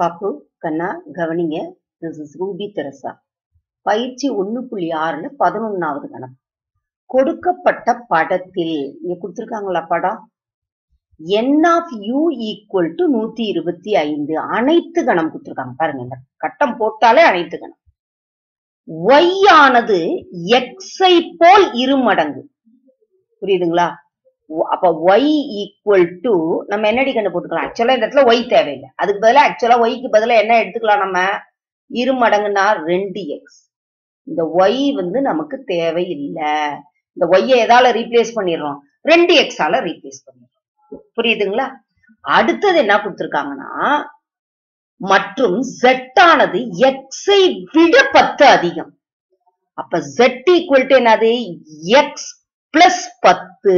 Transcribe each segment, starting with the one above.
பாப்பு கண்ணா கவனிங்க this is Ruby Teresa பயிற்சி ஒண்ணு புள்ளி ஆறுல பதினொன்னாவது கணக்கு கொடுக்கப்பட்ட படத்தில் இங்க கொடுத்திருக்காங்களா படம் n of U equal to நூத்தி இருபத்தி ஐந்து அனைத்து கணம் கொடுத்திருக்காங்க பாருங்க இந்த கட்டம் போட்டாலே அனைத்து கணம் ஒய் ஆனது எக்ஸை போல் இரு மடங்கு புரியுதுங்களா ஒ- அப்ப ஒய் ஈக்குவல் டு நம்ம என்னடி கண்டு போட்டுக்கலாம் ஆக்சுவலா இந்த இடத்துல ஒய் தேவையில்லை அதுக்கு பதிலா ஆக்சுவலா ஒய்க்கு பதிலா என்ன எடுத்துக்கலாம் நம்ம இரு மடங்குனா ரெண்டு எக்ஸ் இந்த ஒய் வந்து நமக்கு தேவையில்லை இந்த ஒய்யை எதால ரீப்ளேஸ் பண்ணிடுறோம் ரெண்டு எக்ஸால ரீப்ளேஸ் பண்ணிடுறோம் புரியுதுங்களா அடுத்தது என்ன கொடுத்திருக்காங்கன்னா மற்றும் z ஆனது x ஐ விட பத்து அதிகம் அப்ப z ஈக்குவல் டு என்னது எக்ஸ் பிளஸ் பத்து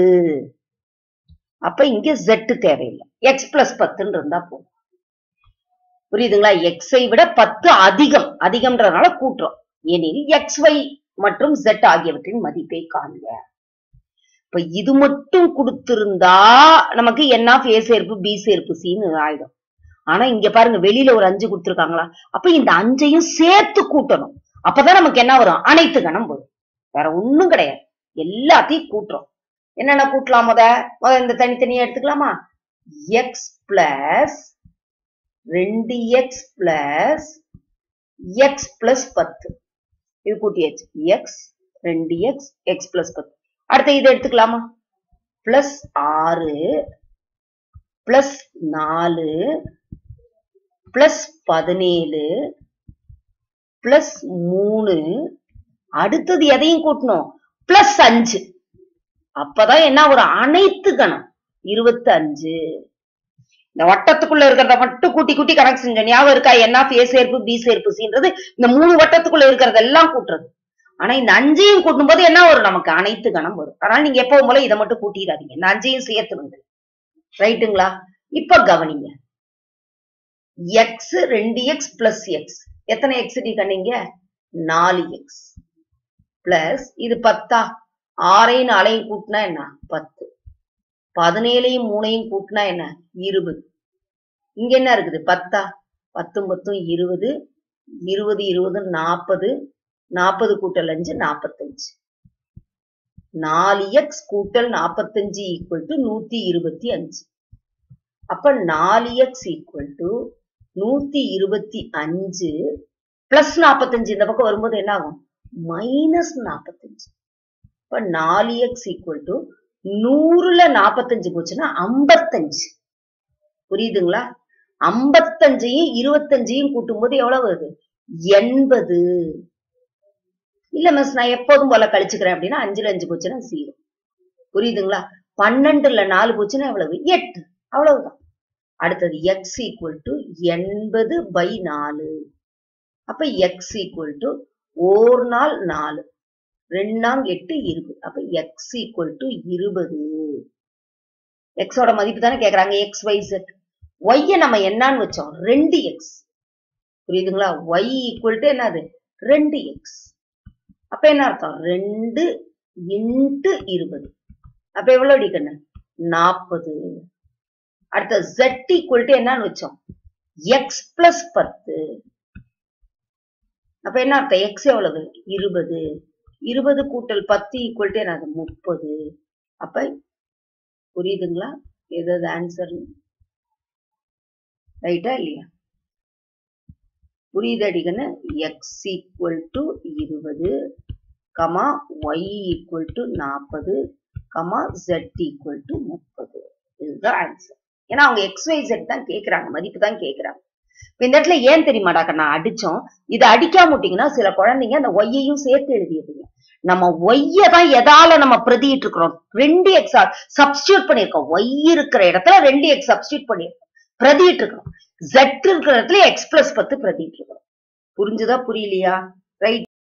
அப்ப இங்க z தேவையில்லை எக்ஸ் பிளஸ் பத்துன்னு இருந்தா போதும் புரியுதுங்களா எக்ஸை விட பத்து அதிகம் அதிகம்ன்றதுனால கூட்டுறோம் எனில் எக்ஸ் ஒய் மற்றும் z ஆகியவற்றின் மதிப்பை காண்க இப்ப இது மட்டும் கொடுத்திருந்தா நமக்கு என் ஆஃப் ஏ சேர்ப்பு பி சேர்ப்பு சின்னு ஆயிடும் ஆனா இங்க பாருங்க வெளியில ஒரு அஞ்சு கொடுத்திருக்காங்களா அப்ப இந்த அஞ்சையும் சேர்த்து கூட்டணும் அப்பதான் நமக்கு என்ன வரும் அனைத்து கணம் வரும் வேற ஒண்ணும் கிடையாது எல்லாத்தையும் கூட்டுறோம் என்னென்ன கூட்டலாம் முத முத இந்த தனித்தனியா எடுத்துக்கலாமா எக்ஸ் பிளஸ் ரெண்டு எக்ஸ் பிளஸ் எக்ஸ் பிளஸ் பத்து இது கூட்டியாச்சு எக்ஸ் ரெண்டு எக்ஸ் எக்ஸ் பிளஸ் பத்து அடுத்து இதை எடுத்துக்கலாமா பிளஸ் ஆறு பிளஸ் நாலு பிளஸ் பதினேழு பிளஸ் மூணு அடுத்தது எதையும் கூட்டணும் பிளஸ் அஞ்சு அப்பதான் என்ன ஒரு அனைத்து கணம் இருபத்தி அஞ்சு இந்த வட்டத்துக்குள்ள இருக்கிறத மட்டும் கூட்டி கூட்டி கணக்கு செஞ்சோம் ஞாபகம் இருக்கா என்ன ஏ சேர்ப்பு பி சேர்ப்பு சின்றது இந்த மூணு வட்டத்துக்குள்ள இருக்கிறதெல்லாம் கூட்டுறது ஆனா இந்த அஞ்சையும் கூட்டும் போது என்ன வரும் நமக்கு அனைத்து கணம் வரும் அதனால நீங்க எப்பவும் போல இதை மட்டும் கூட்டிடாதீங்க இந்த அஞ்சையும் சேர்த்துருங்க ரைட்டுங்களா இப்ப கவனிங்க எக்ஸ் ரெண்டு எக்ஸ் பிளஸ் எக்ஸ் எத்தனை எக்ஸ் டி கண்ணீங்க நாலு எக்ஸ் பிளஸ் இது பத்தா ஆறையும் நாலையும் கூட்டினா என்ன பத்து பதினேழையும் மூணையும் கூட்டினா என்ன இருபது இங்க என்ன இருக்குது பத்தா பத்தும் பத்தும் இருபது இருபது இருபது நாற்பது நாற்பது கூட்டல் அஞ்சு நாற்பத்தஞ்சு நாலு எக்ஸ் கூட்டல் நாற்பத்தஞ்சு ஈக்குவல் டு நூத்தி இருபத்தி அஞ்சு அப்ப நாலு எக்ஸ் ஈக்குவல் டு நூத்தி இருபத்தி அஞ்சு பிளஸ் நாற்பத்தஞ்சு இந்த பக்கம் வரும்போது என்ன ஆகும் மைனஸ் நாற்பத்தஞ்சு இப்ப நாலு எக்ஸ் ஈக்குவல் டு நூறுல நாற்பத்தஞ்சு போச்சுன்னா ஐம்பத்தஞ்சு புரியுதுங்களா ஐம்பத்தஞ்சையும் இருபத்தஞ்சையும் கூட்டும் போது எவ்வளவு வருது எண்பது இல்ல மிஸ் நான் எப்போதும் போல கழிச்சுக்கிறேன் அப்படின்னா அஞ்சுல அஞ்சு போச்சுன்னா ஜீரோ புரியுதுங்களா பன்னெண்டுல நாலு போச்சுன்னா எவ்வளவு எட்டு அவ்வளவுதான் அடுத்தது எக்ஸ் ஈக்குவல் டு எண்பது பை நாலு அப்ப எக்ஸ் ஈக்குவல் டு ஓர் நாள் நாலு ரெண்டாம் எட்டு இருபது அப்ப எக்ஸ் ஈக்குவல் டு இருபது எக்ஸோட மதிப்பு தானே கேக்குறாங்க எக்ஸ் ஒய் செட் ஒய்ய நம்ம என்னன்னு வச்சோம் ரெண்டு எக்ஸ் புரியுதுங்களா ஒய் ஈக்குவல் டு என்னது ரெண்டு எக்ஸ் அப்ப என்ன அர்த்தம் ரெண்டு இன்ட்டு இருபது அப்ப எவ்வளவு அடிக்கண்ணு நாற்பது அடுத்த ஜெட் ஈக்குவல் டு என்னன்னு வச்சோம் எக்ஸ் பிளஸ் பத்து அப்ப என்ன அர்த்தம் எக்ஸ் எவ்வளவு இருபது இருபது கூட்டல் பத்து ஈக்குவல் டு என்னது முப்பது அப்ப புரியுதுங்களா எதாவது ஆன்சர் ரைட்டா இல்லையா புரியுது அடிக்கன்னு எக்ஸ் ஈக்குவல் டு இருபது கமா ஒய் ஈக்குவல் டு நாற்பது கமா ஜெட் ஈக்குவல் டு முப்பது இதுதான் ஆன்சர் ஏன்னா அவங்க எக்ஸ் ஒய் ஜெட் தான் கேக்குறாங்க மதிப்பு தான் கேக்குறாங்க இப்ப இந்த இடத்துல ஏன் தெரியுமாடா கண்ணா அடிச்சோம் இதை அடிக்காம விட்டீங்கன்னா சில குழந்தைங்க அந்த ஒய்யையும் சேர்த்து எழுதிடுறீங்க நம்ம ஒய்ய தான் எதால நம்ம பிரதிட்டு இருக்கிறோம் ரெண்டு எக்ஸ் சப்ஸ்டியூட் பண்ணிருக்கோம் ஒய் இருக்கிற இடத்துல ரெண்டு எக்ஸ் சப்ஸ்டியூட் பண்ணிருக்கோம் பிரதிட்டு இருக்கிறோம் ஜெட் இருக்கிற இடத்துல எக்ஸ் பிளஸ் பத்து பிரதிட்டு இருக்கிறோம் புரிஞ்சுதா புரியலையா ரைட்